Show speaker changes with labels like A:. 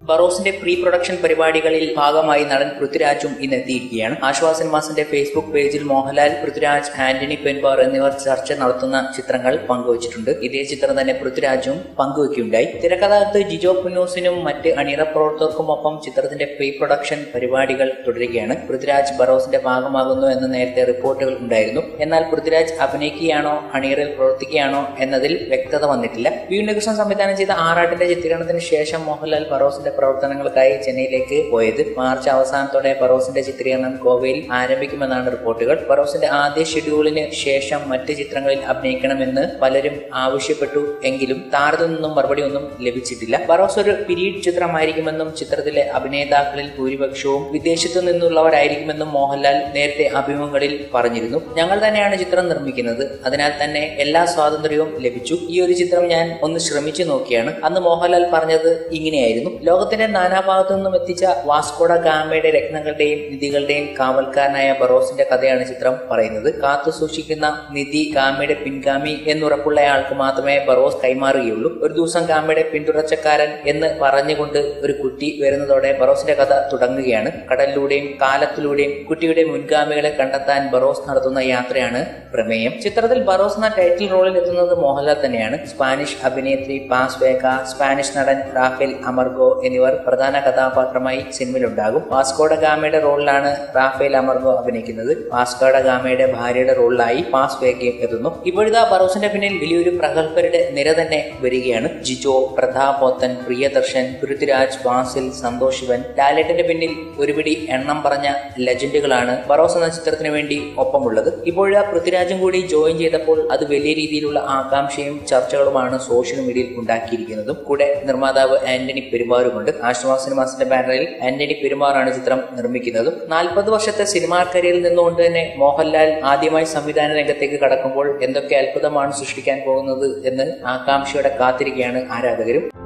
A: ബറോസിന്റെ pre production പരിപാടികളിൽ ഭാഗമായി നടൻ പൃഥ്വിരാജും ഇന്ന് എത്തിയിരിക്കുകയാണ് ആശ്വാസ സിനിമാസിന്റെ ഫേസ്ബുക്ക് പേജിൽ മോഹൻലാൽ പൃഥ്വിരാജ് ആന്റണി പെൻബാർ എന്നിവർ ചർച്ച നടത്തുന്ന ചിത്രങ്ങൾ പങ്കുവച്ചിട്ടുണ്ട് ഇതേ ചിത്രം തന്നെ പൃഥ്വിരാജും പങ്കുവയ്ക്കുകയുണ്ടായി തിരക്കഥാകൃത്ത് ജിജോ പുന്നൂസിനും മറ്റ് അണിയറ പ്രവർത്തകർക്കുമൊപ്പം ചിത്രത്തിന്റെ പ്രീ പ്രൊഡക്ഷൻ പരിപാടികൾ തുടരുകയാണ് പൃഥ്വിരാജ് ബറോസിന്റെ ഭാഗമാകുന്നു എന്ന് നേരത്തെ റിപ്പോർട്ടുകൾ ഉണ്ടായിരുന്നു എന്നാൽ പൃഥ്വിരാജ് അഭിനയിക്കുകയാണോ അണിയറയിൽ പ്രവർത്തിക്കുകയാണോ എന്നതിൽ വ്യക്തത വന്നിട്ടില്ല വി ഉണ്ണികൃഷ്ണൻ സംവിധാനം ചെയ്ത ആറാട്ടിന്റെ ചിത്രീകരണത്തിന് ശേഷം മോഹൻലാൽ ബറോസിന്റെ പ്രവർത്തനങ്ങൾക്കായി ചെന്നൈയിലേക്ക് പോയത് മാർച്ച് അവസാനത്തോടെ ബറോസിന്റെ ചിത്രീകരണം ഗോവയിൽ ആരംഭിക്കുമെന്നാണ് റിപ്പോർട്ടുകൾ ബറോസിന്റെ ആദ്യ ഷെഡ്യൂളിന് ശേഷം മറ്റ് ചിത്രങ്ങളിൽ അഭിനയിക്കണമെന്ന് പലരും ആവശ്യപ്പെട്ടു എങ്കിലും താരത്തിൽ നിന്നും മറുപടി ഒന്നും ലഭിച്ചിട്ടില്ല ബറോസ് ഒരു പിരീഡ് ചിത്രമായിരിക്കുമെന്നും ചിത്രത്തിലെ അഭിനേതാക്കളിൽ ഭൂരിപക്ഷവും വിദേശത്തു നിന്നുള്ളവരായിരിക്കുമെന്നും മോഹൻലാൽ നേരത്തെ അഭിമുഖങ്ങളിൽ പറഞ്ഞിരുന്നു ഞങ്ങൾ തന്നെയാണ് ചിത്രം നിർമ്മിക്കുന്നത് അതിനാൽ തന്നെ എല്ലാ സ്വാതന്ത്ര്യവും ലഭിച്ചു ഈ ഒരു ചിത്രം ഞാൻ ഒന്ന് ശ്രമിച്ചു നോക്കിയാണ് അന്ന് മോഹൻലാൽ പറഞ്ഞത് ഇങ്ങനെയായിരുന്നു ലോകത്തിന്റെ നാനാഭാഗത്തു നിന്നും എത്തിച്ച വാസ്കോഡ ഗാമയുടെ രത്നങ്ങളുടെയും നിധികളുടെയും കാവൽക്കാരനായ ബറോസിന്റെ കഥയാണ് ചിത്രം പറയുന്നത് കാത്തു സൂക്ഷിക്കുന്ന നിധി ഗാമയുടെ പിൻഗാമി എന്നുറപ്പുള്ളയാൾക്ക് മാത്രമേ ബറോസ് കൈമാറുകയുള്ളൂ ഒരു ദിവസം ഗാമയുടെ പിന്തുടർച്ചക്കാരൻ എന്ന് പറഞ്ഞുകൊണ്ട് ഒരു കുട്ടി വരുന്നതോടെ ബറോസിന്റെ കഥ തുടങ്ങുകയാണ് കടലിലൂടെയും കാലത്തിലൂടെയും കുട്ടിയുടെ മുൻഗാമികളെ കണ്ടെത്താൻ ബറോസ് നടത്തുന്ന യാത്രയാണ് പ്രമേയം ചിത്രത്തിൽ ബറോസ് എന്ന ടൈറ്റിൽ റോളിൽ എത്തുന്നത് മോഹൻലാൽ തന്നെയാണ് സ്പാനിഷ് അഭിനേത്രി പാസ് വേഗ സ്പാനിഷ് നടൻ റാഫേൽ അമർഗോ എന്നിവർ പ്രധാന കഥാപാത്രമായി സിനിമയിലുണ്ടാകും വാസ്കോഡ ഗാമയുടെ റോളിലാണ് റാഫേൽ അമർഗോ അഭിനയിക്കുന്നത് വാസ്കോഡ ഗാമയുടെ ഭാര്യയുടെ റോളിലായി പാസ് വേഗയും എത്തുന്നു ഇപ്പോഴിതാ ബറോസിന്റെ പിന്നിൽ വലിയൊരു പ്രഗത്ഭരുടെ നിര തന്നെ വരികയാണ് ജിജോ പ്രതാപ് പോത്തൻ പ്രിയദർശൻ പൃഥ്വിരാജ് വാസിൽ സന്തോഷ് ശിവൻ ലാലേട്ടന്റെ പിന്നിൽ ഒരുപിടി എണ്ണം പറഞ്ഞ ലെജൻഡുകളാണ് ബറോസ് എന്ന ചിത്രത്തിന് വേണ്ടി ഒപ്പമുള്ളത് ഇപ്പോഴാ പൃഥ്വിരാജും കൂടി ജോയിൻ ചെയ്തപ്പോൾ അത് വലിയ രീതിയിലുള്ള ആകാംക്ഷയും ചർച്ചകളുമാണ് സോഷ്യൽ മീഡിയയിൽ ഉണ്ടാക്കിയിരിക്കുന്നതും കൂടെ നിർമ്മാതാവ് ആന്റണി പെരുമാറുമുണ്ട് ആശ്വാസ സിനിമാസിന്റെ ബാനറിൽ ആന്റണി പെരുമാറാണ് ചിത്രം നിർമ്മിക്കുന്നതും നാൽപ്പത് വർഷത്തെ സിനിമാ കരിയറിൽ നിന്നുകൊണ്ട് തന്നെ മോഹൻലാൽ ആദ്യമായി സംവിധാന രംഗത്തേക്ക് കടക്കുമ്പോൾ എന്തൊക്കെ അത്ഭുതമാണ് സൃഷ്ടിക്കാൻ പോകുന്നത് എന്ന് ആകാംക്ഷയോടെ കാത്തിരിക്കുകയാണ് ആരാധകരും